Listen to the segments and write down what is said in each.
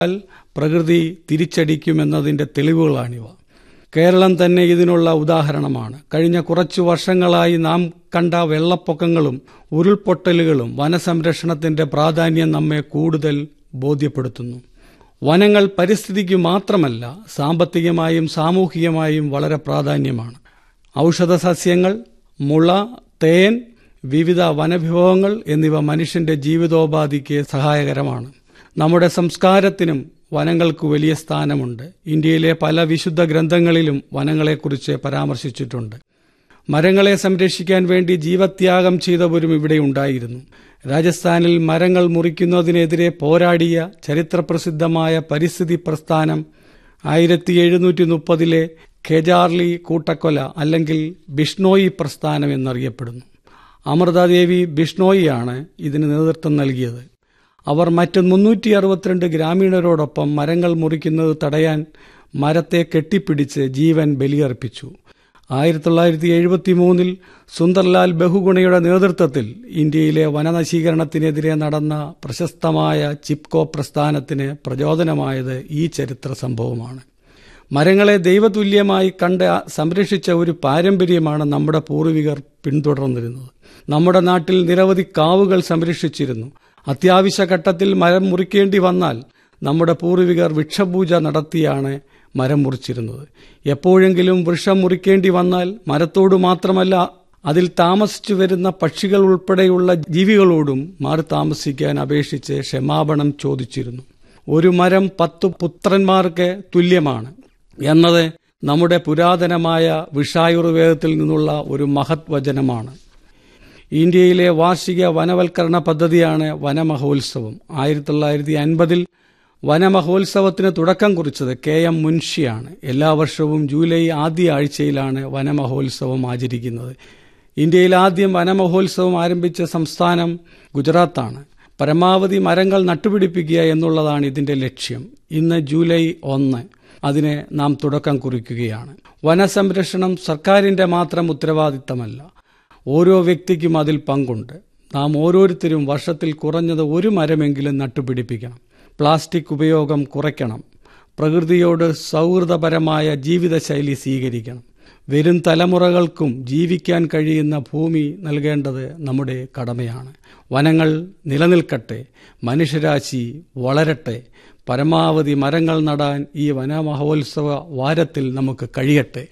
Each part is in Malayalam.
പ്രകൃതി തിരിച്ചടിക്കുമെന്നതിന്റെ തെളിവുകളാണിവ കേരളം തന്നെ ഇതിനുള്ള ഉദാഹരണമാണ് കഴിഞ്ഞ കുറച്ചു വർഷങ്ങളായി നാം കണ്ട വെള്ളപ്പൊക്കങ്ങളും ഉരുൾപൊട്ടലുകളും വനസംരക്ഷണത്തിന്റെ പ്രാധാന്യം നമ്മെ കൂടുതൽ ബോധ്യപ്പെടുത്തുന്നു വനങ്ങൾ പരിസ്ഥിതിക്ക് മാത്രമല്ല സാമ്പത്തികമായും സാമൂഹികമായും വളരെ പ്രാധാന്യമാണ് ഔഷധ സസ്യങ്ങൾ മുള തേൻ വിവിധ വനവിഭവങ്ങൾ എന്നിവ മനുഷ്യന്റെ ജീവിതോപാധിക്ക് സഹായകരമാണ് നമ്മുടെ സംസ്കാരത്തിനും വനങ്ങൾക്ക് വലിയ സ്ഥാനമുണ്ട് ഇന്ത്യയിലെ പല വിശുദ്ധ ഗ്രന്ഥങ്ങളിലും വനങ്ങളെക്കുറിച്ച് പരാമർശിച്ചിട്ടുണ്ട് മരങ്ങളെ സംരക്ഷിക്കാൻ വേണ്ടി ജീവത്യാഗം ചെയ്തവരും ഇവിടെ ഉണ്ടായിരുന്നു രാജസ്ഥാനിൽ മരങ്ങൾ മുറിക്കുന്നതിനെതിരെ പോരാടിയ ചരിത്രപ്രസിദ്ധമായ പരിസ്ഥിതി പ്രസ്ഥാനം ആയിരത്തി എഴുന്നൂറ്റി മുപ്പതിലെ ഖെജാർലി കൂട്ടക്കൊല അല്ലെങ്കിൽ ബിഷ്ണോയി പ്രസ്ഥാനം എന്നറിയപ്പെടുന്നു അമൃതാദേവി ബിഷ്ണോയിയാണ് ഇതിന് നേതൃത്വം നൽകിയത് അവർ മറ്റ് മുന്നൂറ്റി അറുപത്തിരണ്ട് ഗ്രാമീണരോടൊപ്പം മരങ്ങൾ മുറിക്കുന്നത് തടയാൻ മരത്തെ കെട്ടിപ്പിടിച്ച് ജീവൻ ബലിയർപ്പിച്ചു ആയിരത്തി തൊള്ളായിരത്തി എഴുപത്തി മൂന്നിൽ സുന്ദർലാൽ ബഹുഗുണയുടെ നേതൃത്വത്തിൽ ഇന്ത്യയിലെ വനനശീകരണത്തിനെതിരെ നടന്ന പ്രശസ്തമായ ചിപ്കോ പ്രസ്ഥാനത്തിന് പ്രചോദനമായത് ഈ ചരിത്ര സംഭവമാണ് മരങ്ങളെ ദൈവതുല്യമായി കണ്ട് സംരക്ഷിച്ച ഒരു പാരമ്പര്യമാണ് നമ്മുടെ പൂർവികർ പിന്തുടർന്നിരുന്നത് നമ്മുടെ നാട്ടിൽ നിരവധി കാവുകൾ സംരക്ഷിച്ചിരുന്നു അത്യാവശ്യ ഘട്ടത്തിൽ മരം മുറിക്കേണ്ടി വന്നാൽ നമ്മുടെ പൂർവികർ വൃക്ഷപൂജ നടത്തിയാണ് മരം മുറിച്ചിരുന്നത് എപ്പോഴെങ്കിലും വൃക്ഷം മുറിക്കേണ്ടി വന്നാൽ മരത്തോട് മാത്രമല്ല അതിൽ താമസിച്ചു വരുന്ന പക്ഷികൾ ഉൾപ്പെടെയുള്ള ജീവികളോടും മാറി താമസിക്കാൻ അപേക്ഷിച്ച് ക്ഷമാപണം ചോദിച്ചിരുന്നു ഒരു മരം പത്തു പുത്രന്മാർക്ക് തുല്യമാണ് എന്നത് നമ്മുടെ പുരാതനമായ വിഷായുർവേദത്തിൽ നിന്നുള്ള ഒരു മഹത് വചനമാണ് ഇന്ത്യയിലെ വാർഷിക വനവൽക്കരണ പദ്ധതിയാണ് വനമഹോത്സവം ആയിരത്തി തൊള്ളായിരത്തി അൻപതിൽ വനമഹോത്സവത്തിന് തുടക്കം കുറിച്ചത് കെ എം മുൻഷിയാണ് എല്ലാ വർഷവും ജൂലൈ ആദ്യ ആഴ്ചയിലാണ് വനമഹോത്സവം ആചരിക്കുന്നത് ഇന്ത്യയിൽ ആദ്യം വനമഹോത്സവം ആരംഭിച്ച സംസ്ഥാനം ഗുജറാത്താണ് പരമാവധി മരങ്ങൾ നട്ടുപിടിപ്പിക്കുക എന്നുള്ളതാണ് ഇതിന്റെ ലക്ഷ്യം ഇന്ന് ജൂലൈ ഒന്ന് അതിന് നാം തുടക്കം കുറിക്കുകയാണ് വനസംരക്ഷണം സർക്കാരിന്റെ മാത്രം ഉത്തരവാദിത്തമല്ല ഓരോ വ്യക്തിക്കും അതിൽ പങ്കുണ്ട് നാം ഓരോരുത്തരും വർഷത്തിൽ കുറഞ്ഞത് ഒരു മരമെങ്കിലും നട്ടുപിടിപ്പിക്കണം പ്ലാസ്റ്റിക് ഉപയോഗം കുറയ്ക്കണം പ്രകൃതിയോട് സൗഹൃദപരമായ ജീവിതശൈലി സ്വീകരിക്കണം വരും തലമുറകൾക്കും ജീവിക്കാൻ കഴിയുന്ന ഭൂമി നൽകേണ്ടത് നമ്മുടെ കടമയാണ് വനങ്ങൾ നിലനിൽക്കട്ടെ മനുഷ്യരാശി വളരട്ടെ പരമാവധി മരങ്ങൾ നടാൻ ഈ വനമഹോത്സവ വാരത്തിൽ നമുക്ക് കഴിയട്ടെ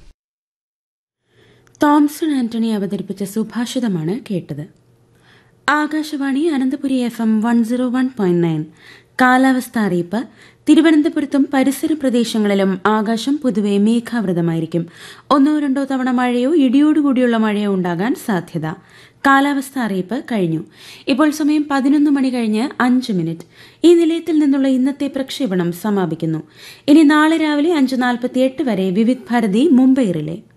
തോംസൺ ആന്റണി അവതരിപ്പിച്ച സുഭാഷിതമാണ് കേട്ടത് Akashvani Ananthapuri F M one zero one point nine കാലാവസ്ഥ അറിയിപ്പ് തിരുവനന്തപുരത്തും പരിസര പ്രദേശങ്ങളിലും ആകാശം പൊതുവെ മേഘാവൃതമായിരിക്കും ഒന്നോ രണ്ടോ തവണ മഴയോ ഇടിയോടുകൂടിയുള്ള മഴയോ ഉണ്ടാകാൻ സാധ്യത കാലാവസ്ഥ അറിയിപ്പ് കഴിഞ്ഞു ഇപ്പോൾ സമയം പതിനൊന്ന് മണി കഴിഞ്ഞ് അഞ്ച് മിനിറ്റ് ഈ നിലയത്തിൽ നിന്നുള്ള ഇന്നത്തെ പ്രക്ഷേപണം സമാപിക്കുന്നു ഇനി നാളെ രാവിലെ അഞ്ച് നാൽപ്പത്തിയെട്ട് വരെ വിവിധ് ഭാരതി മുംബൈ റിലേ